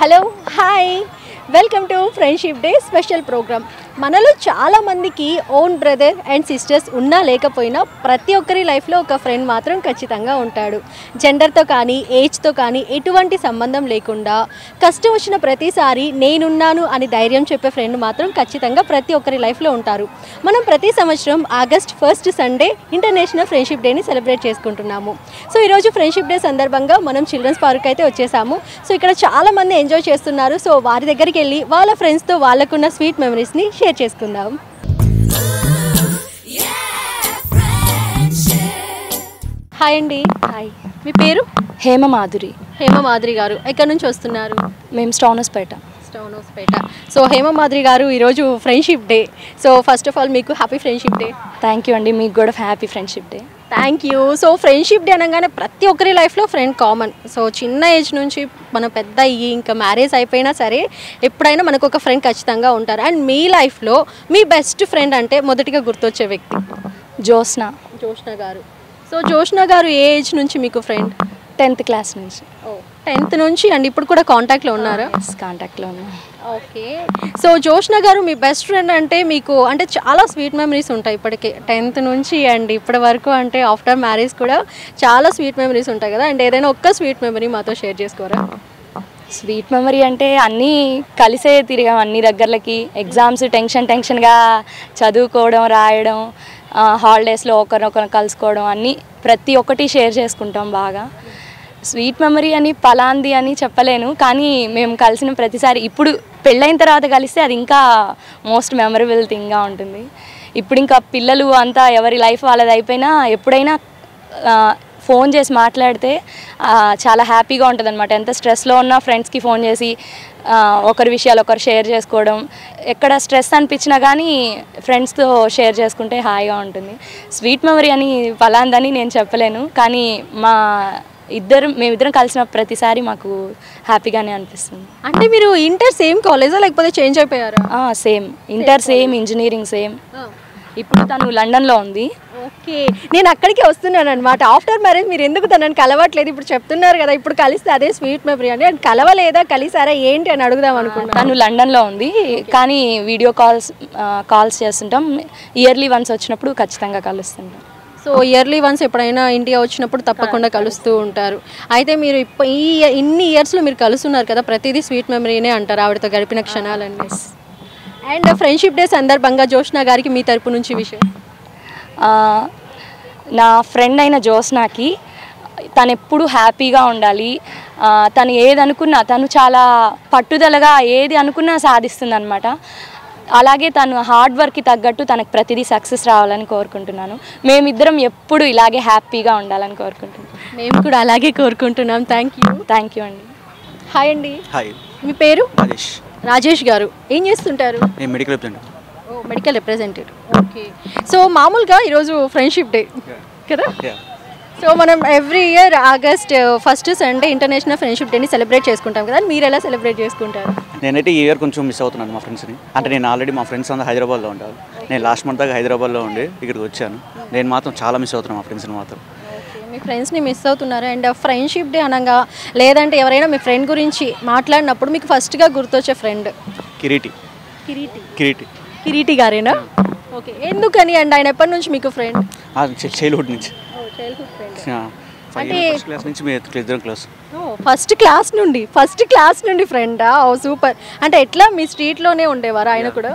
Hello hi welcome to friendship day special programme మనలో చాలా మందికి ఓన్ బ్రదర్ అండ్ సిస్టర్స్ ఉన్నా లేకపోయినా ప్రతి ఒక్కరి లైఫ్లో ఒక ఫ్రెండ్ మాత్రం ఖచ్చితంగా ఉంటాడు జెండర్తో కానీ ఏజ్తో కానీ ఎటువంటి సంబంధం లేకుండా కష్టం వచ్చిన ప్రతిసారి నేనున్నాను అని ధైర్యం చెప్పే ఫ్రెండ్ మాత్రం ఖచ్చితంగా ప్రతి ఒక్కరి లైఫ్లో ఉంటారు మనం ప్రతి సంవత్సరం August first Sunday international friendship డేని సెలబ్రేట్ చేసుకుంటున్నాము సో ఈరోజు ఫ్రెండ్షిప్ డే సందర్భంగా మనం చిల్డ్రన్స్ పార్క్ అయితే వచ్చేసాము సో ఇక్కడ చాలా మంది ఎంజాయ్ చేస్తున్నారు సో వారి దగ్గరికి వెళ్ళి వాళ్ళ ఫ్రెండ్స్తో వాళ్ళకున్న స్వీట్ మెమరీస్ని షేర్ చేసుకుందాం హాయ్ అండి హాయ్ మీ పేరు హేమ మాధురి హేమ మాధురి గారు ఎక్కడి నుంచి వస్తున్నారు మేము స్టోనస్పేట స్టోన్ హౌస్పేట సో హేమ మాధురి గారు ఈరోజు friendship day so first of all మీకు happy friendship day thank you అండి మీకు కూడా happy friendship day thank you so friendship day అనగానే ప్రతి ఒక్కరి లైఫ్లో ఫ్రెండ్ కామన్ సో చిన్న ఏజ్ నుంచి మనం పెద్ద అయ్యి ఇంకా మ్యారేజ్ అయిపోయినా సరే ఎప్పుడైనా మనకు ఒక ఫ్రెండ్ ఖచ్చితంగా ఉంటారు అండ్ మీ లైఫ్లో మీ బెస్ట్ ఫ్రెండ్ అంటే మొదటిగా గుర్తొచ్చే వ్యక్తి జోస్న జోష్న గారు సో జోష్న గారు ఏ ఏజ్ నుంచి మీకు ఫ్రెండ్ టెన్త్ క్లాస్ నుంచి టెన్త్ నుంచి అండ్ ఇప్పుడు కూడా కాంటాక్ట్లో ఉన్నారా కాంటాక్ట్లో ఉన్నాం ఓకే సో జోష్న గారు మీ బెస్ట్ ఫ్రెండ్ అంటే మీకు అంటే చాలా స్వీట్ మెమరీస్ ఉంటాయి ఇప్పటికే టెన్త్ నుంచి అండ్ ఇప్పటి వరకు అంటే ఆఫ్టర్ మ్యారేజ్ కూడా చాలా స్వీట్ మెమరీస్ ఉంటాయి కదా అండ్ ఏదైనా ఒక్క స్వీట్ మెమరీ మాతో షేర్ చేసుకోరా స్వీట్ మెమరీ అంటే అన్నీ కలిసే తిరిగాం అన్ని దగ్గరలకి ఎగ్జామ్స్ టెన్షన్ టెన్షన్గా చదువుకోవడం రాయడం హాలిడేస్లో ఒకరినొకరు కలుసుకోవడం అన్నీ ప్రతి ఒక్కటి షేర్ చేసుకుంటాం బాగా స్వీట్ మెమరీ అని పలాంది అని చెప్పలేను కానీ మేము కలిసిన ప్రతిసారి ఇప్పుడు పెళ్ళైన తర్వాత కలిస్తే అది ఇంకా మోస్ట్ మెమరబుల్ థింగ్గా ఉంటుంది ఇప్పుడు ఇంకా పిల్లలు అంతా ఎవరి లైఫ్ వాళ్ళది అయిపోయినా ఎప్పుడైనా ఆ, ఫోన్ చేసి మాట్లాడితే ఆ, చాలా హ్యాపీగా ఉంటుంది అనమాట ఎంత స్ట్రెస్లో ఉన్నా ఫ్రెండ్స్కి ఫోన్ చేసి ఆ, ఒకరి విషయాలు ఒకరు షేర్ చేసుకోవడం ఎక్కడ స్ట్రెస్ అనిపించినా కానీ ఫ్రెండ్స్తో షేర్ చేసుకుంటే హాయిగా ఉంటుంది స్వీట్ మెమరీ అని ఫలాందని నేను చెప్పలేను కానీ మా ఇద్దరు మేమిద్దరం కలిసిన ప్రతిసారి మాకు హ్యాపీగానే అనిపిస్తుంది అంటే మీరు ఇంటర్ సేమ్ కాలేజా లేకపోతే చేంజ్ అయిపోయారా same inter same engineering same ఇప్పుడు తను లండన్లో ఉంది ఓకే నేను అక్కడికి వస్తున్నాను అనమాట ఆఫ్టర్ మ్యారేజ్ మీరు ఎందుకు తనని కలవట్లేదు ఇప్పుడు చెప్తున్నారు కదా ఇప్పుడు కలిస్తే అదే స్వీట్ మెమరీ అని అండ్ కలవలేదా కలిసారా ఏంటి అని అడుగుదాం అనుకున్నాను తను లండన్లో ఉంది కానీ వీడియో కాల్స్ కాల్స్ చేస్తుంటాం ఇయర్లీ వన్స్ వచ్చినప్పుడు ఖచ్చితంగా కలుస్తుంటాం సో ఇయర్లీ వన్స్ ఎప్పుడైనా ఇండియా వచ్చినప్పుడు తప్పకుండా కలుస్తూ ఉంటారు అయితే మీరు ఇప్ప ఈ ఇన్ని ఇయర్స్లో మీరు కలుస్తున్నారు కదా ప్రతిదీ స్వీట్ మెమరీనే అంటారు ఆవిడతో గడిపిన క్షణాలన్నీ అండ్ ఫ్రెండ్షిప్ డే సందర్భంగా జోష్నా గారికి మీ తరపు నుంచి విషయం ఆ, నా ఫ్రెండ్ అయిన జ్యోత్స్నాకి తను ఎప్పుడు హ్యాపీగా ఉండాలి ఆ, తను ఏది అనుకున్నా తను చాలా పట్టుదలగా ఏది అనుకున్నా సాధిస్తుంది అనమాట అలాగే తను హార్డ్ వర్క్కి తగ్గట్టు తనకు ప్రతిదీ సక్సెస్ రావాలని కోరుకుంటున్నాను మేమిద్దరం ఎప్పుడు ఇలాగే హ్యాపీగా ఉండాలని కోరుకుంటున్నాను మేము కూడా అలాగే కోరుకుంటున్నాం థ్యాంక్ యూ థ్యాంక్ యూ అండి హాయ్ అండి హాయ్ మీ పేరు రాజేష్ రాజేష్ గారు ఏం చేస్తుంటారు నేను మెడికల్ రిప్రజెంట్ ఓ మెడికల్ రిప్రజెంటేటివ్ ఓకే సో మామూలుగా ఈరోజు ఫ్రెండ్షిప్ డే కదా సో మనం every year August first Sunday international friendship డేని సెలబ్రేట్ చేసుకుంటాం కదా మీరు ఎలా సెలబ్రేట్ చేసుకుంటారు నేనైతే ఈ ఇయర్ కొంచెం మిస్ అవుతున్నాను మా ఫ్రెండ్స్ని అంటే నేను ఆల్రెడీ మా ఫ్రెండ్స్ అందరూ హైదరాబాద్లో ఉంటారు నేను లాస్ట్ మంత్ దాకా హైదరాబాద్లో ఉండి ఇక్కడికి వచ్చాను నేను మాత్రం చాలా మిస్ అవుతున్నాను మా ఫ్రెండ్స్ని మాత్రం ఓకే మీ ఫ్రెండ్స్ని మిస్ అవుతున్నారు అండ్ ఫ్రెండ్షిప్ డే అనగా లేదంటే ఎవరైనా మీ ఫ్రెండ్ గురించి మాట్లాడినప్పుడు మీకు ఫస్ట్గా గుర్తొచ్చే ఫ్రెండ్ కిరీటి కిరీటి కిరీటి కిరీటి గారేనా ఓకే ఎందుకని అండ్ ఆయన ఎప్పటి నుంచి మీకు ఫ్రెండ్ చైల్డ్హుడ్ నుంచి చైల్డ్హుడ్ ఫ్రెండ్ ఫైవ్ అంటే- ఫస్ట్ క్లాస్ నుంచి మేము ఇద్దరం క్లాస్ ఫస్ట్ క్లాస్ నుండి ఫస్ట్ క్లాస్ నుండి ఫ్రెండా ఓ సూపర్ అంటే ఎట్లా మీ స్ట్రీట్లోనే ఉండేవారు ఆయన కూడా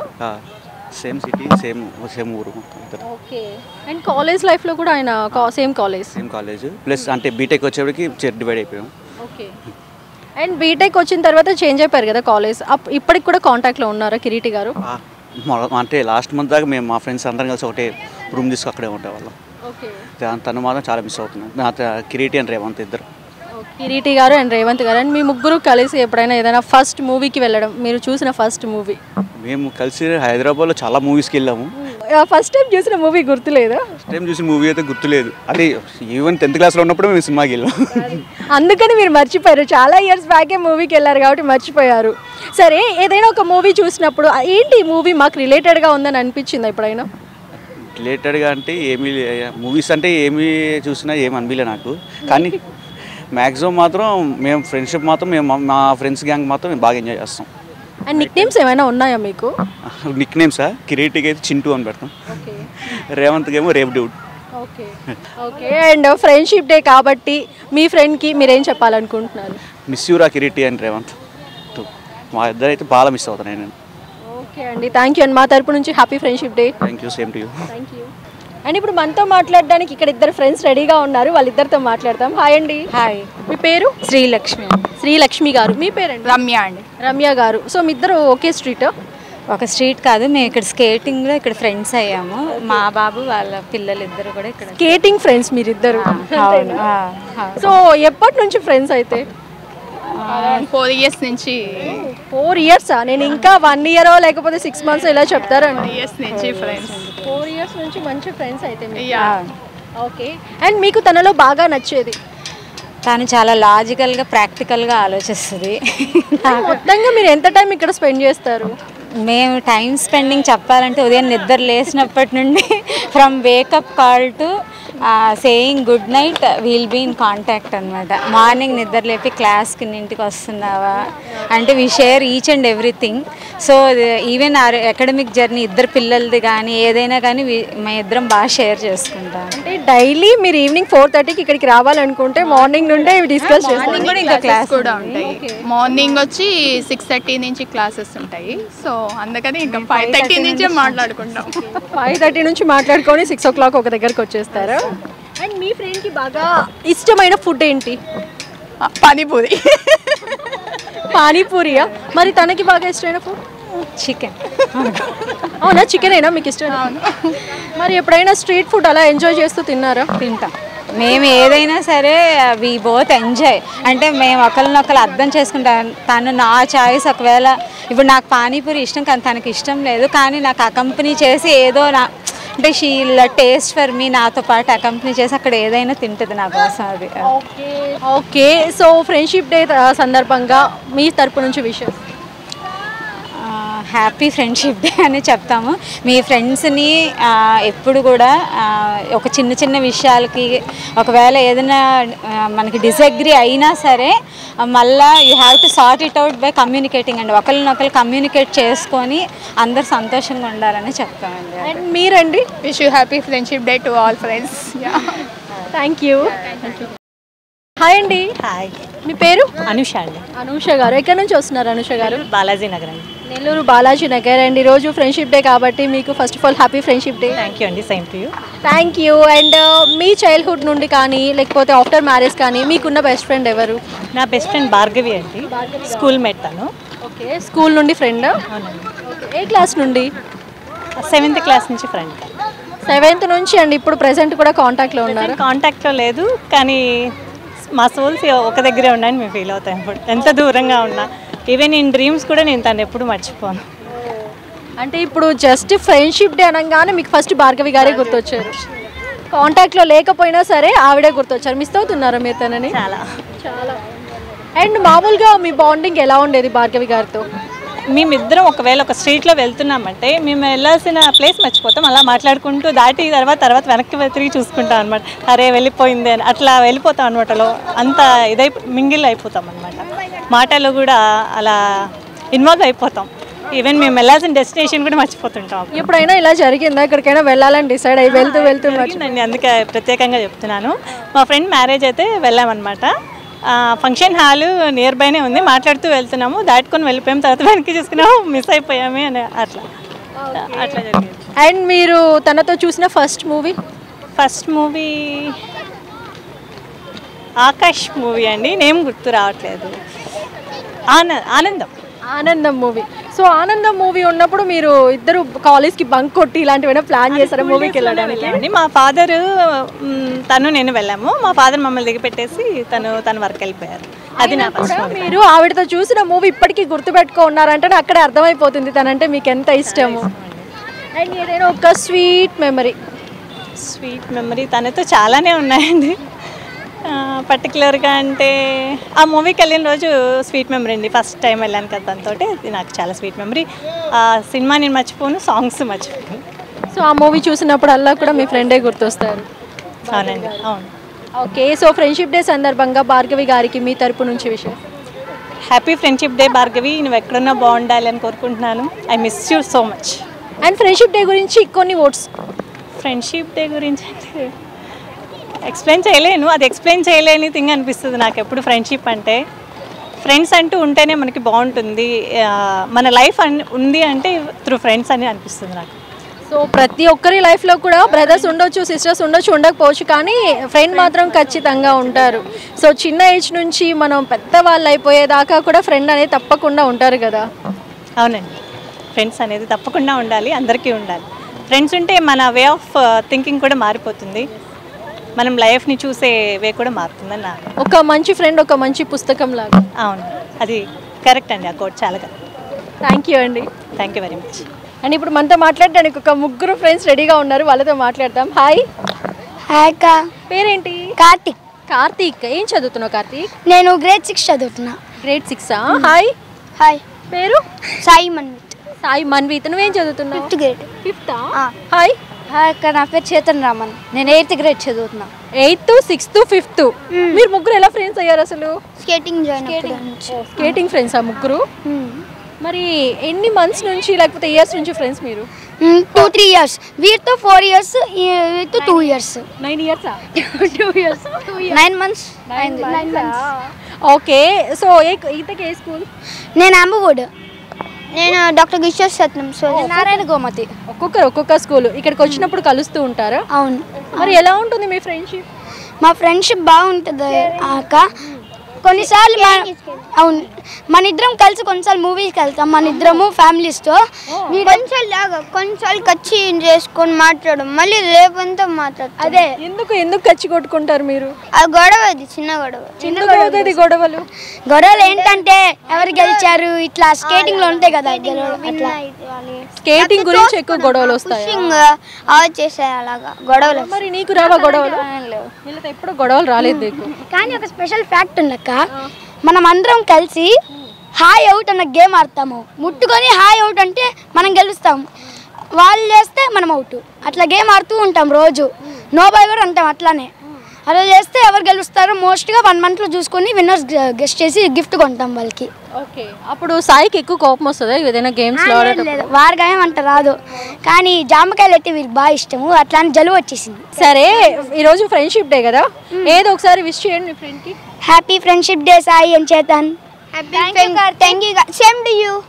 సేమ్ సిటీ సేమ్ సేమ్ ఊరు మొత్తం ఓకే అండ్ కాలేజ్ లైఫ్లో కూడా ఆయన same college same college plus అంటే బీటెక్ వచ్చేప్పటికి డివైడ్ అయిపోయాం ఓకే అండ్ బీటెక్ వచ్చిన తర్వాత చేంజ్ అయిపోయారు కదా కాలేజ్ అప్ ఇప్పటికి కూడా కాంటాక్ట్లో ఉన్నారా కిరీటి గారు ఆ, మొ- అంటే లాస్ట్ మంత్ దాకా మేము మా ఫ్రెండ్స్ అందరం కలిసి ఒకటే రూమ్ తీసుకు అక్కడే ఉండేవాళ్ళం ఓకే తా- తను మాత్రం చాలా మిస్ అవుతున్నాను నా త- కిరీటి అండ్ రేవంత్ ఇద్దరు కిరీటి గారు అండ్ రేవంత్ గారు అండ్ మీ ముగ్గురు కలిసి ఎప్పుడైనా ఏదైనా ఫస్ట్ మూవీకి వెళ్ళడం మీరు చూసిన ఫస్ట్ మూవీ మేము కలిసి హైదరాబాద్లో చాలా మూవీస్కి వెళ్ళాము ఫస్ట్ టైం చూసిన మూవీ గుర్తులేదా ఫస్ట్ టైం చూసిన మూవీ అయితే గుర్తులేదు అదే ఈవెన్ టెన్త్ క్లాస్లో ఉన్నప్పుడు మేము సినిమాకి వెళ్ళాం అందుకని మీరు మర్చిపోయారు చాలా ఇయర్స్ బ్యాకే మూవీకి వెళ్ళారు కాబట్టి మర్చిపోయారు సరే ఏదైనా ఒక మూవీ చూసినప్పుడు "ఆ, ఏంటి ఈ మూవీ మాకు రిలేటెడ్గా ఉందని అనిపించింది ఎప్పుడైనా రిలేటెడ్గా అంటే ఏమీ మూవీస్ అంటే ఏమీ చూసినా ఏమి అనిపించలే నాకు కానీ మ్యాక్సిమం మాత్రం మేము ఫ్రెండ్షిప్ మాత్రం మేము మా- మా ఫ్రెండ్స్ గ్యాంగ్ మాత్రం మేము బాగా ఎంజాయ్ చేస్తాం అండ్ నిక్ నేమ్స్ ఏమైనా ఉన్నాయా మీకు నిక్ నేమ్సా కిరీటికి అయితే చింటూ అని పెడతాం ఓకే రేవంత్కి ఏమో రేవ్ dude okay okay and friendship day కాబట్టి మీ ఫ్రెండ్కి మీరేం చెప్పాలనుకుంటున్నారు మిస్ యూరా కిరీటి అండ్ రేవంత్ టూ మా ఇద్దరు అయితే బాగా మిస్ అవుతున్నాయి నేను ఓకే అండి థ్యాంక్ యూ అండి మా తరపు నుంచి happy friendship day thank you same to you thank you and ఇప్పుడు మనతో మాట్లాడడానికి ఇక్కడ ఇద్దరు ఫ్రెండ్స్ రెడీగా ఉన్నారు వాళ్ళిద్దరితో మాట్లాడతాం హాయ్ అండి హాయ్ మీ పేరు శ్రీలక్ష్మి శ్రీలక్ష్మి గారు మీ పేరండి రమ్య అండి రమ్య గారు సో మీ ఇద్దరు ఒకే స్ట్రీట్ ఒక స్ట్రీట్ కాదు మేము ఇక్కడ స్కేటింగ్లో ఇక్కడ ఫ్రెండ్స్ అయ్యాము మా బాబు వాళ్ళ పిల్లలు ఇద్దరు కూడా ఇక్కడ స్కేటింగ్ ఫ్రెండ్స్ మీరిద్దరు అవును ఆ, ఆ. సో ఎప్పటి నుంచి ఫ్రెండ్స్ అయితే ఫోర్ ఇయర్స్ నుంచి ఫోర్ ఇయర్సా నేను ఇంకా వన్ ఇయర్ లేకపోతే సిక్స్ మంత్స్ ఇలా చెప్తారండి ఇయర్స్ నుంచి ఫ్రెండ్స్ ఫోర్ ఇయర్స్ నుంచి మంచి ఫ్రెండ్స్ అయితే మీరు యా ఓకే అండ్ మీకు తనలో బాగా నచ్చేది తను చాలా లాజికల్గా ప్రాక్టికల్గా ఆలోచిస్తుంది మొత్తంగా మీరు ఎంత టైం ఇక్కడ స్పెండ్ చేస్తారు మేము టైం స్పెండింగ్ చెప్పాలంటే ఉదయం నిద్ర లేచినప్పటి నుండి from wake up call to saying good night we'll be in contact అనమాట మార్నింగ్ నిద్ర లేపి క్లాస్కి ఇంటికి వస్తున్నావా అంటే we share each and everything so even our academic journey ఇద్దరు పిల్లలది కానీ ఏదైనా కానీ మా ఇద్దరం బాగా షేర్ చేసుకుంటాం అంటే డైలీ మీరు ఈవినింగ్ ఫోర్ థర్టీకి ఇక్కడికి రావాలనుకుంటే మార్నింగ్ నుండే డిస్కస్ చేస్తారు మార్నింగ్ కూడా ఇంకా క్లాస్ కూడా ఉంటాయి మార్నింగ్ వచ్చి సిక్స్ థర్టీ నుంచి క్లాసెస్ ఉంటాయి సో అందుకని ఇంకా ఫైవ్ థర్టీ నుంచే మాట్లాడుకుంటాం ఫైవ్ థర్టీ నుంచి మాట్లాడుకొని సిక్స్ ఓ క్లాక్ ఒక దగ్గరకు వచ్చేస్తారు అండ్ మీ ఫ్రెండ్కి బాగా ఇష్టమైన ఫుడ్ ఏంటి ఆ, పానీపూరి పానీపూరియా మరి తనకి బాగా ఇష్టమైన ఫుడ్ చికెన్ అవునా చికెన్ అయినా మీకు ఇష్టం మరి ఎప్పుడైనా స్ట్రీట్ ఫుడ్ అలా ఎంజాయ్ చేస్తూ తిన్నారా తింటాం మేము ఏదైనా సరే వి బోత్ ఎంజాయ్ అంటే మేము ఒకరినొకరు అర్థం చేసుకుంటాం తను నా చాయిస్ ఒకవేళ ఇప్పుడు నాకు పానీపూరి ఇష్టం కానీ తనకి ఇష్టం లేదు కానీ నాకు అకంపెనీ చేసి ఏదో నా అంటే షీ టేస్ట్ ఫర్ మీ నాతో పాటు అకంపెనీ చేసి అక్కడ ఏదైనా తింటుంది నా కోసం అది okay okay so friendship day సందర్భంగా మీ తరపు నుంచి విషెస్ హ్యాపీ ఫ్రెండ్షిప్ డే అని చెప్తాము మీ ఫ్రెండ్స్ని ఎప్పుడు కూడా ఆ, ఒక చిన్న చిన్న విషయాలకి ఒకవేళ ఏదైనా ఆ, మనకి డిసగ్రీ అయినా సరే ఆ, మళ్ళా you have to sort it out by communicating అండి ఒకరినొకరు కమ్యూనికేట్ చేసుకొని అందరు సంతోషంగా ఉండాలని చెప్తామండి అండ్ మీరండి wish you happy friendship day to all friends yeah thank you hi అండి హాయ్ మీ పేరు అనుష అండి అనూష గారు ఎక్కడి నుంచి వస్తున్నారు అనూష గారు బాలాజీ నగర్ అండి నెల్లూరు బాలాజీ నగర్ అండ్ ఈరోజు ఫ్రెండ్షిప్ డే కాబట్టి మీకు first of all happy friendship day thank you అండి same to you thank you and మీ చైల్డ్హుడ్ నుండి కానీ లేకపోతే ఆఫ్టర్ మ్యారేజ్ కానీ మీకున్న బెస్ట్ ఫ్రెండ్ ఎవరు నా బెస్ట్ ఫ్రెండ్ భార్గవి అండి స్కూల్ మేట్ తను ఓకే స్కూల్ నుండి ఫ్రెండ్ అవునండి ఏ క్లాస్ నుండి సెవెంత్ క్లాస్ నుంచి ఫ్రెండ్ సెవెంత్ నుంచి అండ్ ఇప్పుడు ప్రెసెంట్ కూడా కాంటాక్ట్లో ఉన్నారు కాంటాక్ట్లో లేదు కానీ మా సోల్స్ ఒక దగ్గరే ఉన్నాయని మేము ఫీల్ అవుతాం ఇప్పుడు ఎంత దూరంగా ఉన్నా ఈవెన్ ఇన్ డ్రీమ్స్ కూడా నేను తను ఎప్పుడు మర్చిపోను అంటే ఇప్పుడు జస్ట్ ఫ్రెండ్షిప్ డే అనగానే మీకు ఫస్ట్ భార్గవి గారే గుర్తొచ్చారు కాంటాక్ట్లో లేకపోయినా సరే ఆవిడే గుర్తొచ్చారు మిస్ అవుతున్నారా మీరు తనని చాలా చాలా అండ్ మామూలుగా మీ బాండింగ్ ఎలా ఉండేది భార్గవి గారితో మేమిద్దరం ఒకవేళ ఒక స్ట్రీట్లో వెళ్తున్నామంటే మేము వెళ్ళాల్సిన ప్లేస్ మర్చిపోతాం అలా మాట్లాడుకుంటూ దాటి తర్వాత తర్వాత వెనక్కి తిరిగి చూసుకుంటాం అనమాట అరే వెళ్ళిపోయింది అని అట్లా వెళ్ళిపోతాం అనమాట లో అంత ఇదై మింగిల్ అయిపోతాం అనమాట మాటలు కూడా అలా ఇన్వాల్వ్ అయిపోతాం ఈవెన్ మేము వెళ్ళాల్సిన డెస్టినేషన్ కూడా మర్చిపోతుంటాం ఎప్పుడైనా ఇలా జరిగిందా ఎక్కడికైనా వెళ్ళాలని డిసైడ్ అయ్యి వెళ్తూ వెళ్తూ మర్చి- జరిగిందండి అందుకే ప్రత్యేకంగా చెప్తున్నాను మా ఫ్రెండ్ మ్యారేజ్ అయితే వెళ్ళామన్నమాట ఫంక్షన్ హాల్ నియర్ బైనే ఉంది మాట్లాడుతూ వెళ్తున్నాము దాటుకొని వెళ్ళిపోయాం తర్వాత వెనక్కి చూసుకున్నాము మిస్ అయిపోయామే అని అట్లా అట్లా జరిగింది అండ్ మీరు తనతో చూసిన first movie first movie Akash movie అండి నేమ్ గుర్తు రావట్లేదు ఆన ఆనందం ఆనందం మూవీ సో ఆనందం మూవీ ఉన్నప్పుడు మీరు ఇద్దరు కాలేజ్కి బంక్ కొట్టి ఇలాంటివైనా ప్లాన్ చేశారా మూవీకి వెళ్ళడానికి వెళ్ళామండి మా ఫాదర్ తను నేను వెళ్ళాము మా ఫాదర్ మమ్మల్ని దిగపెట్టేసి తను తన వర్క్ వెళ్ళిపోయారు అది నా ఫస్ట్ కూడా మీరు ఆవిడతో చూసిన మూవీ ఇప్పటికీ గుర్తుపెట్టుకో ఉన్నారంటే అక్కడే అర్థమైపోతుంది తనంటే మీకు ఎంత ఇష్టము అండ్ ఏదైనా ఒక స్వీట్ మెమరీ స్వీట్ మెమరీ తనతో చాలానే ఉన్నాయండి పర్టికులర్గా అంటే ఆ మూవీకి వెళ్ళిన రోజు స్వీట్ మెమరీ అండి ఫస్ట్ టైం వెళ్ళాను కదా దాంతో అది నాకు చాలా స్వీట్ మెమరీ ఆ సినిమా నేను మర్చిపోను సాంగ్స్ మర్చిపోను సో ఆ మూవీ చూసినప్పుడు అల్లా కూడా మీ ఫ్రెండే గుర్తొస్తారు అవునండి అవును ఓకే సో ఫ్రెండ్షిప్ డే సందర్భంగా భార్గవి గారికి మీ తరపు నుంచి విషయం హ్యాపీ ఫ్రెండ్షిప్ డే భార్గవి నువ్వు ఎక్కడున్నా బాగుండాలి అని కోరుకుంటున్నాను I miss you so much and friendship day గురించి కొన్ని ఓట్స్ ఫ్రెండ్షిప్ డే గురించి అంటే ఎక్స్ప్లెయిన్ చేయలేను అది ఎక్స్ప్లెయిన్ చేయలేని థింగ్ అనిపిస్తుంది నాకు ఎప్పుడు ఫ్రెండ్షిప్ అంటే ఫ్రెండ్స్ అంటూ ఉంటేనే మనకి బాగుంటుంది ఆ, మన లైఫ్ అన్ ఉంది అంటే త్రూ ఫ్రెండ్స్ అని అనిపిస్తుంది నాకు సో ప్రతి ఒక్కరి లైఫ్లో కూడా బ్రదర్స్ ఉండొచ్చు సిస్టర్స్ ఉండొచ్చు ఉండకపోవచ్చు కానీ ఫ్రెండ్ మాత్రం ఖచ్చితంగా ఉంటారు సో చిన్న ఏజ్ నుంచి మనం పెద్దవాళ్ళు అయిపోయేదాకా కూడా ఫ్రెండ్ అనేది తప్పకుండా ఉంటారు కదా అవునండి ఫ్రెండ్స్ అనేది తప్పకుండా ఉండాలి అందరికీ ఉండాలి ఫ్రెండ్స్ ఉంటే మన వే ఆఫ్ థింకింగ్ కూడా మారిపోతుంది మనం లైఫ్ని చూసే వే కూడా మారుతుందని నా ఒక మంచి ఫ్రెండ్ ఒక మంచి పుస్తకం లాగా అవును అది కరెక్ట్ అండి ఆ కోట్ చాలా థ్యాంక్ యూ అండి thank you very much and ఇప్పుడు మనతో మాట్లాడడానికి ఒక ముగ్గురు ఫ్రెండ్స్ రెడీగా ఉన్నారు వాళ్ళతో మాట్లాడతాం హాయ్ హాయ్ అక్క పేరేంటి కార్తిక్ కార్తీక్ ఏం చదువుతున్నావు కార్తీక్ నేను గ్రేడ్ సిక్స్ చదువుతున్నా గ్రేడ్ సిక్సా హాయ్ హాయ్ పేరు సాయి మన్విత్ సాయి మన్వీత్ నువ్వేం చదువుతున్నావు ఫిఫ్త్ గ్రేడ్ ఫిఫ్తా ఆ. హాయ్ హాయ్ అక్క నా పేరు చేతన్ రామన్ నేను ఎయిత్ గ్రేడ్ చదువుతున్నా ఎయిత్ సిక్స్త్ ఫిఫ్త్ మీరు ముగ్గురు ఎలా ఫ్రెండ్స్ అయ్యారు అసలు స్కేటింగ్ జాయిన్ స్కేటింగ్ ఫ్రెండ్స్ ఆ ముగ్గురు మరి ఎన్ని మంత్స్ నుంచి లేకపోతే ఇయర్స్ నుంచి ఫ్రెండ్స్ మీరు టూ త్రీ ఇయర్స్ వీరితో ఫోర్ ఇయర్స్ వీరితో two years nine years two years nine months nine months okay so ఏ ఈతకి ఏ స్కూల్ నేను అంబవుడ్ నేను డాక్టర్ కిషోర్ సత్నం సో నారాయణ గోమతి ఒక్కొక్కరు ఒక్కొక్క స్కూల్ ఇక్కడికి వచ్చినప్పుడు కలుస్తూ ఉంటారా అవును మరి ఎలా ఉంటుంది మీ ఫ్రెండ్షిప్ మా ఫ్రెండ్షిప్ బాగుంటుంది అక్క కొన్నిసార్లు మన- అవును మన ఇద్దరం కలిసి కొన్నిసార్లు మూవీస్కి వెళ్తాం మన ఇద్దరము ఫ్యామిలీస్తో కొంచెం లాగా కొన్నిసార్లు ఖర్చు చేసుకొని మాట్లాడడం మళ్ళీ రేపంతా మాట్లాడతాం అదే ఎందుకు ఎందుకు ఖర్చు కొట్టుకుంటారు మీరు ఆ గొడవ అది చిన్న గొడవ ఎందుకు అవుతుంది గొడవలు గొడవలు ఏంటంటే ఎవరు గెలిచారు ఇట్లా స్కేటింగ్ లో ఉంటాయి కదా గెలవడం అట్లా స్కేటింగ్ గురించి ఎక్కువ గొడవలు వస్తాయి పుషింగ్ అవాయిడ్ చేసే అలాగా గొడవలు మరి నీకు రావా గొడవలు వీళ్ళతో ఎప్పుడు గొడవలు రాలేదు నీకు కానీ ఒక స్పెషల్ ఫ్యాక్ట్ ఉండక్క మనం అందరం కలిసి హాయ్ అవుట్ అన్న గేమ్ ఆడతాము ముట్టుకొని హాయ్ అవుట్ అంటే మనం గెలుస్తాం వాళ్ళు చేస్తే మనం అవుట్ అట్లా గేమ్ ఆడుతూ ఉంటాం రోజు నో బై కూడా అంటాం అట్లానే అలా చేస్తే ఎవరు గెలుస్తారో మోస్ట్గా వన్ మంత్లో చూసుకొని విన్నర్స్ గెస్ట్ చేసి గిఫ్ట్ కొంటాం వాళ్ళకి ఓకే అప్పుడు సాయికి ఎక్కువ కోపం వస్తుందా ఏదైనా గేమ్స్ లో ఆడేటప్పుడు లేదు వారి గాయం అంట రాదు కానీ జామకాయలు అయితే వీరికి బాగా ఇష్టము అట్లా అని జలుబు వచ్చేసింది సరే ఈరోజు ఫ్రెండ్షిప్ డే కదా ఏదో ఒకసారి విష్ చేయండి మీ ఫ్రెండ్ కి హ్యాపీ ఫ్రెండ్షిప్ డే సాయి అని Chetan thank you same to you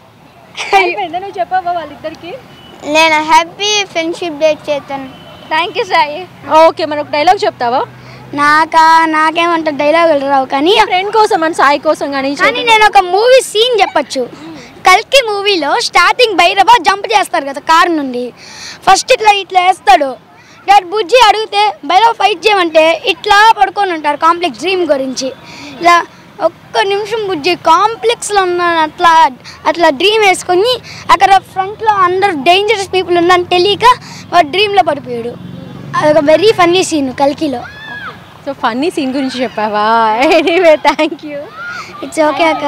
నువ్వు చెప్పావా వాళ్ళిద్దరికి నేను happy friendship day Chetan thank you Sai okay మరి ఒక డైలాగ్ చెప్తావా నాకా నాకేమంట డైలాగులు రావు కానీ ఫ్రెండ్ కోసం అని సాయి కోసం కానీ కానీ నేను ఒక మూవీ సీన్ చెప్పొచ్చు కల్కి మూవీలో స్టార్టింగ్ భైరవ జంప్ చేస్తారు కదా కారు నుండి ఫస్ట్ ఇట్లా ఇట్లా వేస్తాడు డాడ్ బుజ్జి అడిగితే భైరవ ఫైట్ చేయమంటే ఇట్లా పడుకొని ఉంటారు కాంప్లెక్స్ డ్రీమ్ గురించి ఇలా ఒక్క నిమిషం బుజ్జి కాంప్లెక్స్లో ఉన్నాను అట్లా అట్లా డ్రీమ్ వేసుకొని అక్కడ ఫ్రంట్లో అందరు డేంజరస్ పీపుల్ ఉందని తెలియక వాడు డ్రీమ్లో పడిపోయాడు అదొక వెరీ ఫన్నీ సీన్ కల్కిలో సో ఫన్నీ సీన్ గురించి చెప్పావా anyway thank you it's okay అక్క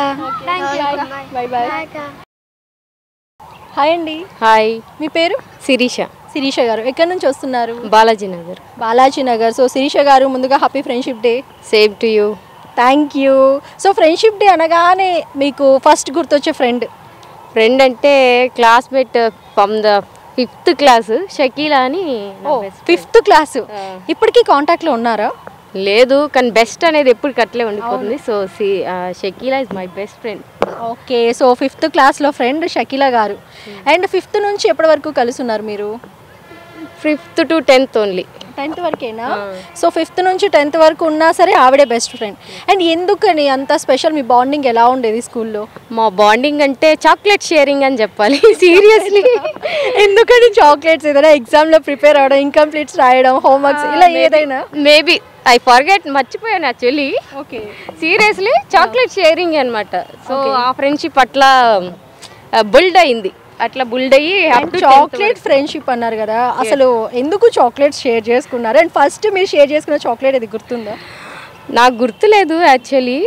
బై బాయ్ హాయ్ అండి హాయ్ మీ పేరు శిరీష శిరీష గారు ఎక్కడి నుంచి వస్తున్నారు బాలాజీ నగర్ బాలాజీ నగర్ సో శిరీష గారు ముందుగా happy friendship day same to you thank you so friendship day అనగానే మీకు ఫస్ట్ గుర్తొచ్చే ఫ్రెండ్ ఫ్రెండ్ అంటే classmate from the fifth class Shakeela అని నా best friend. ఫిఫ్త్ క్లాస్ ఇప్పటికీ కాంటాక్ట్లో ఉన్నారా లేదు కానీ బెస్ట్ అనేది ఎప్పుడు కట్లే ఉండిపోతుంది so she Shakeela is my best friend okay so fifth క్లాస్లో friend Shakeela garu and fifth నుంచి ఎప్పటి వరకు కలుస్తున్నారు మీరు fifth to tenth only tenth వరకేనా సో ఫిఫ్త్ నుంచి టెన్త్ వరకు ఉన్నా సరే ఆవిడే బెస్ట్ ఫ్రెండ్ అండ్ ఎందుకని అంత స్పెషల్ మీ బాండింగ్ ఎలా ఉండేది స్కూల్లో మా బాండింగ్ అంటే చాక్లెట్ షేరింగ్ అని చెప్పాలి సీరియస్లీ ఎందుకని చాక్లెట్స్ ఏదైనా ఎగ్జామ్లో ప్రిపేర్ అవ్వడం ఇన్కంప్లీట్స్ రాయడం హోంవర్క్స్ ఇలా ఏదైనా మేబీ ఐ ఫర్గెట్ మర్చిపోయాను actually okay seriously chocolate sharing అనమాట సో ఆ ఫ్రెండ్షిప్ అట్లా బుల్డ్ అయింది అట్లా బుల్డ్ అయ్యి up to 10th chocolate friendship అన్నారు కదా అసలు ఎందుకు చాక్లెట్స్ షేర్ చేసుకున్నారు అండ్ ఫస్ట్ మీరు షేర్ చేసుకున్న చాక్లెట్ అది గుర్తుందా నాకు గుర్తులేదు యాక్చువల్లీ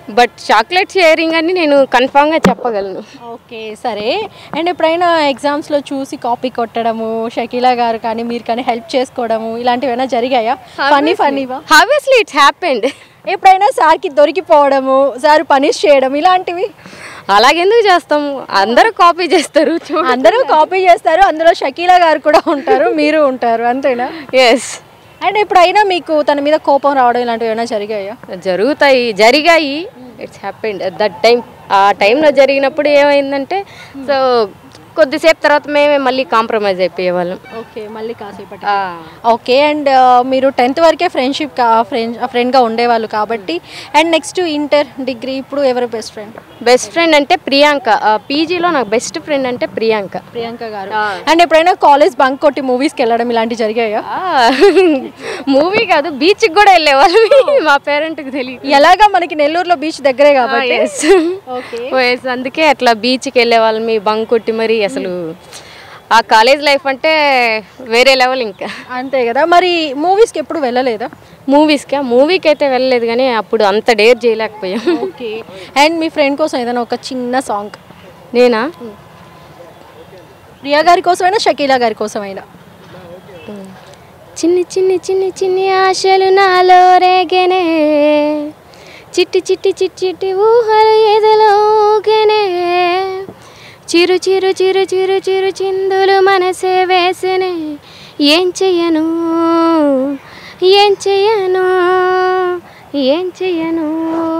బట్ చాక్లెట్ షేరింగ్ అని నేను కన్ఫామ్గా చెప్పగలను ఓకే సరే అండ్ ఎప్పుడైనా ఎగ్జామ్స్లో చూసి కాపీ కొట్టడము షకీలా గారు కానీ మీరు కానీ హెల్ప్ చేసుకోవడము ఇలాంటివి ఏమైనా జరిగాయా ఫన్నీ ఫన్నీవా హాబియస్లీ ఇట్స్ హ్యాపెండ్ ఎప్పుడైనా సార్కి దొరికిపోవడము సార్ పనిష్ చేయడం ఇలాంటివి అలాగెందుకు చేస్తాము అందరూ కాపీ చేస్తారు అందరూ కాపీ చేస్తారు అందులో షకీలా గారు కూడా ఉంటారు మీరు ఉంటారు అంతేనా ఎస్ అండ్ ఎప్పుడైనా మీకు తన మీద కోపం రావడం ఇలాంటివి ఏమైనా జరిగాయా జరుగుతాయి జరిగాయి ఇట్స్ హ్యాపెండ్ దట్ టైం ఆ టైంలో జరిగినప్పుడు ఏమైందంటే సో కొద్దిసేపు తర్వాత మేమే మళ్ళీ కాంప్రమైజ్ అయిపోయేవాళ్ళం ఓకే మళ్ళీ కాసేపటి ఆ, ఓకే అండ్ మీరు టెన్త్ వరకే ఫ్రెండ్షిప్ కా ఫ్రెండ్ ఫ్రెండ్గా ఉండేవాళ్ళు కాబట్టి అండ్ నెక్స్ట్ ఇంటర్ డిగ్రీ ఇప్పుడు ఎవరు బెస్ట్ ఫ్రెండ్ బెస్ట్ ఫ్రెండ్ అంటే ప్రియాంక ఆ, పీజీలో నాకు బెస్ట్ ఫ్రెండ్ అంటే ప్రియాంక ప్రియాంక గారు అండ్ ఎప్పుడైనా కాలేజ్ బంక్ కొట్టి మూవీస్కి వెళ్ళడం ఇలాంటివి జరిగాయా మూవీ కాదు బీచ్కి కూడా వెళ్ళేవాళ్ళం మా పేరెంట్కి తెలియదు ఎలాగా మనకి నెల్లూరులో బీచ్ దగ్గరే కాబట్టి ఎస్ ఓకే ఓఎస్ అందుకే అట్లా బీచ్కి వెళ్ళే వాళ్ళమి బంక్ కొట్టి మరి అసలు ఆ కాలేజ్ లైఫ్ అంటే వేరే లెవెల్ ఇంకా అంతే కదా మరి మూవీస్కి ఎప్పుడు వెళ్ళలేదా మూవీస్కా మూవీకి అయితే వెళ్ళలేదు కానీ అప్పుడు అంత డేర్ చేయలేకపోయాం ఓకే అండ్ మీ ఫ్రెండ్ కోసం ఏదైనా ఒక చిన్న సాంగ్ నేనా ప్రియా గారి కోసమైనా షకీలా గారి కోసమైనా చిన్ని చిన్ని చిన్ని చిన్ని ఆశలు నాలో రేగెనే చిట్టి చిట్టి చిట్టి చిట్టి ఊహలు ఎదలోగెనే చిరు చిరు చిరు చిరు చిరు చిందులు మనసే వేసెనే ఏం చెయ్యను ఏం చెయ్యను ఏం చెయ్యను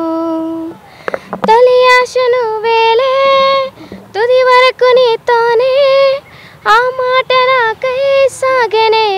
తొలి ఆశను వేలే తుది వరకు నీతోనే ఆ మాట నాకై సాగనే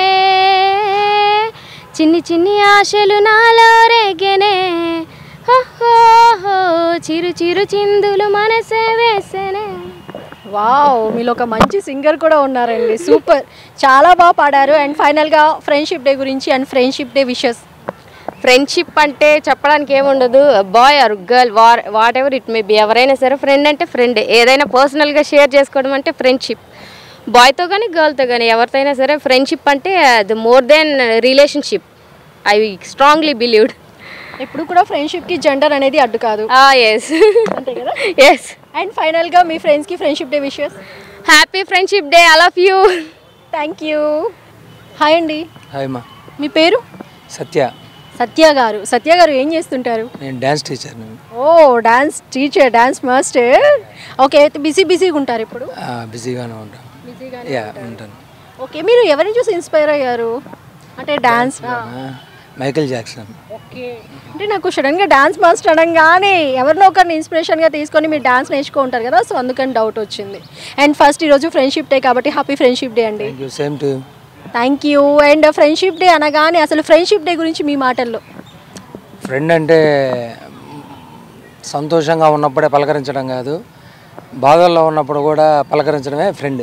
చిన్ని చిన్ని ఆశలు నాలో రేగెనే హో హో హో, చిరు చిరు చిందులు మనసే వేసెనే వావ్ మీలో ఒక మంచి సింగర్ కూడా ఉన్నారండి సూపర్ చాలా బాగా పాడారు అండ్ ఫైనల్గా ఫ్రెండ్షిప్ డే గురించి and friendship day wishes friendship అంటే చెప్పడానికి ఏముండదు boy or girl or what it may be ఎవరైనా సరే ఫ్రెండ్ అంటే ఫ్రెండ్ ఏదైనా పర్సనల్గా షేర్ చేసుకోవడం అంటే ఫ్రెండ్షిప్ బాయ్తో కానీ గర్ల్తో కానీ ఎవరితో అయినా సరే ఫ్రెండ్షిప్ అంటే the more than relationship I strongly believed ఎప్పుడు కూడా ఫ్రెండ్షిప్కి జెండర్ అనేది అడ్డు కాదు ఎస్ అంతే కదా ఎస్ అండ్ ఫైనల్గా మీ ఫ్రెండ్స్కి friendship day wishes happy friendship day I love you thank you hi అండి హాయ్ మా మీ పేరు సత్య సత్య గారు సత్య గారు ఏం చేస్తుంటారు నేను డ్యాన్స్ టీచర్ని oh dance teacher dance master okay అయితే బిజీ బిజీగా ఉంటారు ఇప్పుడు ఆ, బిజీగానే ఉంటాను యా ఉంటాను ఓకే మీరు ఎవరిని చూసి ఇన్స్పైర్ అయ్యారు అంటే డాన్స్ ఆ, మైకేల్ జాక్సన్ ఓకే అంటే నాకు సడన్గా డాన్స్ మాస్టర్ అనగానే ఎవరినో ఒకరిని ఇన్స్పిరేషన్గా తీసుకొని మీరు డాన్స్ నేర్చుకుంటారు కదా సో అందుకని డౌట్ వచ్చింది అండ్ ఫస్ట్ ఈరోజు ఫ్రెండ్షిప్ డే కాబట్టి హ్యాపీ ఫ్రెండ్షిప్ డే అండి thank you same to thank you and friendship day అనగానే అసలు ఫ్రెండ్షిప్ డే గురించి మీ మాటల్లో ఫ్రెండ్ అంటే సంతోషంగా ఉన్నప్పుడే పలకరించడం కాదు బాధల్లో ఉన్నప్పుడు కూడా పలకరించడమే ఫ్రెండ్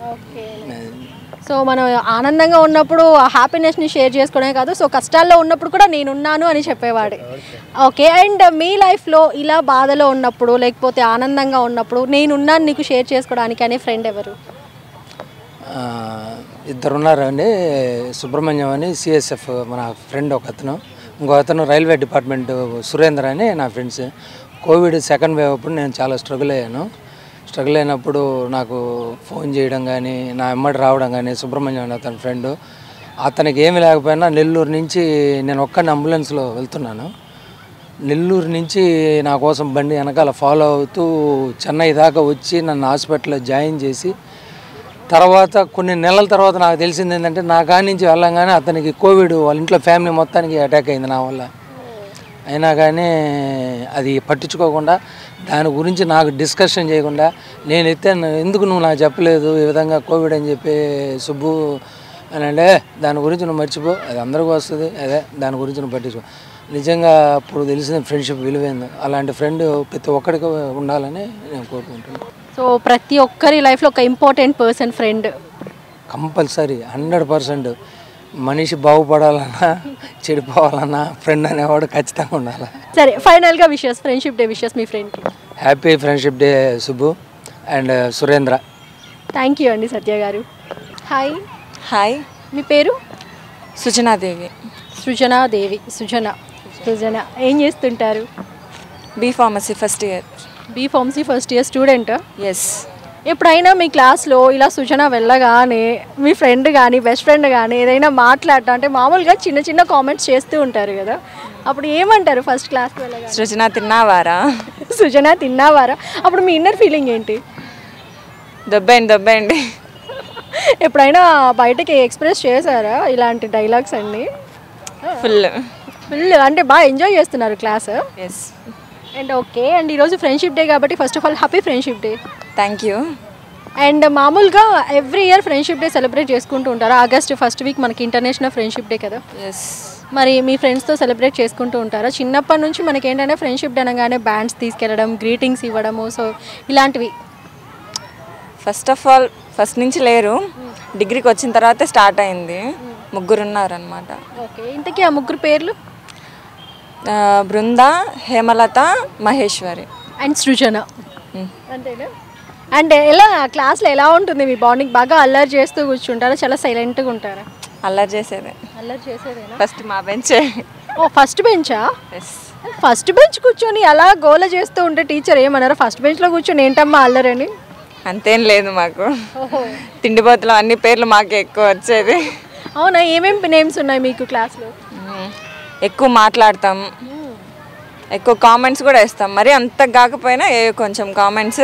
సో మనం ఆనందంగా ఉన్నప్పుడు ఆ హ్యాపీనెస్ని షేర్ చేసుకోవడమే కాదు సో కష్టాల్లో ఉన్నప్పుడు కూడా నేనున్నాను అని చెప్పేవాడు ఓకే అండ్ మీ లైఫ్లో ఇలా బాధలో ఉన్నప్పుడు లేకపోతే ఆనందంగా ఉన్నప్పుడు నేనున్నాను నీకు షేర్ చేసుకోవడానికి అనే ఫ్రెండ్ ఎవరు ఆ, ఇద్దరు ఉన్నారండి సుబ్రహ్మణ్యం అని సిఎస్ఎఫ్ మన ఫ్రెండ్ ఒక అతను ఇంకో అతను రైల్వే డిపార్ట్మెంట్ సురేంద్ర అని నా ఫ్రెండ్స్ కోవిడ్ సెకండ్ వేవ్ అప్పుడు నేను చాలా స్ట్రగుల్ అయ్యాను స్ట్రగుల్ అయినప్పుడు నాకు ఫోన్ చేయడం కానీ నా ఎమ్మడి రావడం కానీ సుబ్రహ్మణ్యం అని అతని ఫ్రెండ్ అతనికి ఏమి లేకపోయినా నెల్లూరు నుంచి నేను ఒక్కడిని అంబులెన్స్లో వెళ్తున్నాను నెల్లూరు నుంచి నా కోసం బండి వెనకాల ఫాలో అవుతూ చెన్నై దాకా వచ్చి నన్ను హాస్పిటల్లో జాయిన్ చేసి తర్వాత కొన్ని నెలల తర్వాత నాకు తెలిసింది ఏంటంటే నా కాడి నుంచి వెళ్ళంగానే అతనికి కోవిడ్ వాళ్ళ ఇంట్లో ఫ్యామిలీ మొత్తానికి అటాక్ అయింది నా వల్ల అయినా కానీ అది పట్టించుకోకుండా దాని గురించి నాకు డిస్కషన్ చేయకుండా నేను ఎత్తాను ఎందుకు నువ్వు నాకు చెప్పలేదు ఈ విధంగా కోవిడ్ అని చెప్పి సుబ్బు అని అంటే దాని గురించి నువ్వు మర్చిపో అది అందరికీ వస్తుంది అదే దాని గురించి నువ్వు పట్టించుకో నిజంగా అప్పుడు తెలిసిన ఫ్రెండ్షిప్ విలువైంది అలాంటి ఫ్రెండ్ ప్రతి ఒక్కడికి ఉండాలని నేను కోరుకుంటున్నాను సో ప్రతి ఒక్కరి లైఫ్లో ఒక important person friend compulsory hundred percent మనిషి బాగుపడాలన్నా చెడిపోవాలన్నా ఫ్రెండ్ అనేవాడు ఖచ్చితంగా ఉండాలి సరే ఫైనల్గా విషెస్ ఫ్రెండ్షిప్ డే విషెస్ మీ ఫ్రెండ్కి happy friendship day Subbu and Surendra thank you అండి సత్య గారు హాయ్ హాయ్ మీ పేరు సుజనాదేవి సృజనాదేవి సుజన సుజన ఏం చేస్తుంటారు B pharmacy first year B pharmacy first year student yes ఎప్పుడైనా మీ క్లాస్లో ఇలా సుజన వెళ్ళగానే మీ ఫ్రెండ్ కానీ బెస్ట్ ఫ్రెండ్ కానీ ఏదైనా మాట్లాడటం అంటే మామూలుగా చిన్న చిన్న కామెంట్స్ చేస్తూ ఉంటారు కదా అప్పుడు ఏమంటారు ఫస్ట్ క్లాస్కి వెళ్ళగానే సృజన తిన్నావారా సుజన తిన్నావారా అప్పుడు మీ ఇన్నర్ ఫీలింగ్ ఏంటి దొబ్బేయండి దొబ్బేయండి ఎప్పుడైనా బయటకి ఎక్స్ప్రెస్ చేశారా ఇలాంటి డైలాగ్స్ అన్నీ ఫుల్ ఫుల్ అంటే బాగా ఎంజాయ్ చేస్తున్నారు class yes and okay and ఈరోజు ఫ్రెండ్షిప్ డే కాబట్టి first of all happy friendship day thank you and మామూలుగా every year friendship day celebrate చేసుకుంటూ ఉంటారు ఆగస్ట్ ఫస్ట్ వీక్ మనకి ఇంటర్నేషనల్ ఫ్రెండ్షిప్ డే కదా ఎస్ మరి మీ ఫ్రెండ్స్తో సెలబ్రేట్ చేసుకుంటూ ఉంటారా చిన్నప్పటి నుంచి మనకి ఏంటంటే ఫ్రెండ్షిప్ డే అనగానే బ్యాండ్స్ తీసుకెళ్ళడం గ్రీటింగ్స్ ఇవ్వడము సో ఇలాంటివి ఫస్ట్ ఆఫ్ ఆల్ ఫస్ట్ నుంచి లేరు డిగ్రీకి వచ్చిన తర్వాతే స్టార్ట్ అయింది ముగ్గురు ఉన్నారనమాట ఓకే ఇంతకీ ఆ ముగ్గురు పేర్లు బృంద హేమలత మహేశ్వరి అండ్ సృజన అంతేనా అండ్ ఎలా క్లాస్లో ఎలా ఉంటుంది మీ బాండింగ్ బాగా అల్లరి చేస్తూ కూర్చుంటారా చాలా సైలెంట్గా ఉంటారా అల్లరి చేసేదే అల్లరి చేసేదేనా ఫస్ట్ మా బెంచే ఓ ఫస్ట్ బెంచా ఎస్ ఫస్ట్ బెంచ్ కూర్చొని అలా గోల చేస్తూ ఉంటే టీచర్ ఏమన్నారు ఫస్ట్ బెంచ్లో కూర్చొని ఏంటమ్మా అల్లరని అంతేం లేదు మాకు తిండిపోతులు అన్ని పేర్లు మాకే ఎక్కువ వచ్చేది అవునా ఏమేమి నేమ్స్ ఉన్నాయి మీకు క్లాస్లో మ్మ్. ఎక్కువ మాట్లాడతాం ఎక్కువ కామెంట్స్ కూడా వేస్తాం మరి అంత కాకపోయినా ఏ కొంచెం కామెంట్స్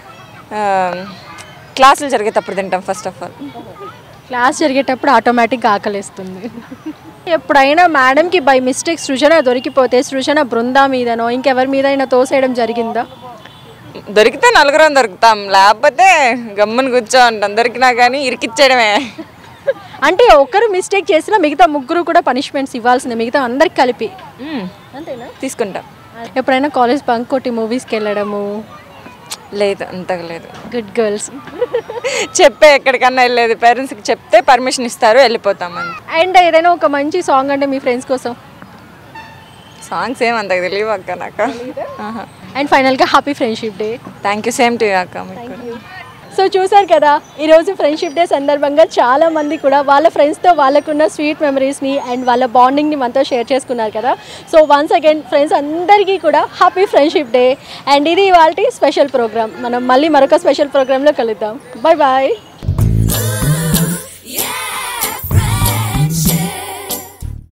క్లాసులు జరిగేటప్పుడు తింటాం ఫస్ట్ ఆఫ్ ఆల్ క్లాస్ జరిగేటప్పుడు ఆటోమేటిక్గా ఆకలిస్తుంది ఎప్పుడైనా మేడంకి బై మిస్టేక్ సృజన దొరికిపోతే సృజన బృందా మీదనో ఇంకెవరి మీదైనా తోసేయడం జరిగిందా దొరికితే నలుగురం దొరుకుతాం లేకపోతే గమ్మున కూర్చో ఉంటాం దొరికినా కానీ ఇరికిచ్చేయడమే అంటే ఒకరు మిస్టేక్ చేసినా మిగతా ముగ్గురు కూడా పనిష్మెంట్స్ ఇవ్వాల్సిందే మిగతా అందరికి కలిపి మ్మ్. అంతేనా తీసుకుంటాం ఎప్పుడైనా కాలేజ్ బంక్ కొట్టి మూవీస్కి వెళ్ళడము లేదు అంతగా లేదు గుడ్ గర్ల్స్ చెప్పే ఎక్కడికన్నా వెళ్ళేది పేరెంట్స్కి చెప్తే పర్మిషన్ ఇస్తారు వెళ్ళిపోతాం అంతే అండ్ ఏదైనా ఒక మంచి సాంగ్ అంటే మీ ఫ్రెండ్స్ కోసం సాంగ్స్ ఏం అంతగా తెలియవు అక్క నాకు అండ్ ఫైనల్గా happy friendship day thank you same to అక్క మీకు సో చూసారు కదా ఈరోజు ఫ్రెండ్షిప్ డే సందర్భంగా చాలా మంది కూడా వాళ్ళ ఫ్రెండ్స్తో వాళ్ళకున్న స్వీట్ మెమరీస్ని అండ్ వాళ్ళ బాండింగ్ని మనతో షేర్ చేసుకున్నారు కదా సో వన్స్ అగైన్ ఫ్రెండ్స్ అందరికీ కూడా హ్యాపీ ఫ్రెండ్షిప్ డే అండ్ ఇది ఇవాళ స్పెషల్ ప్రోగ్రామ్ మనం మళ్ళీ మరొక స్పెషల్ ప్రోగ్రాంలో కలుద్దాం బాయ్ బాయ్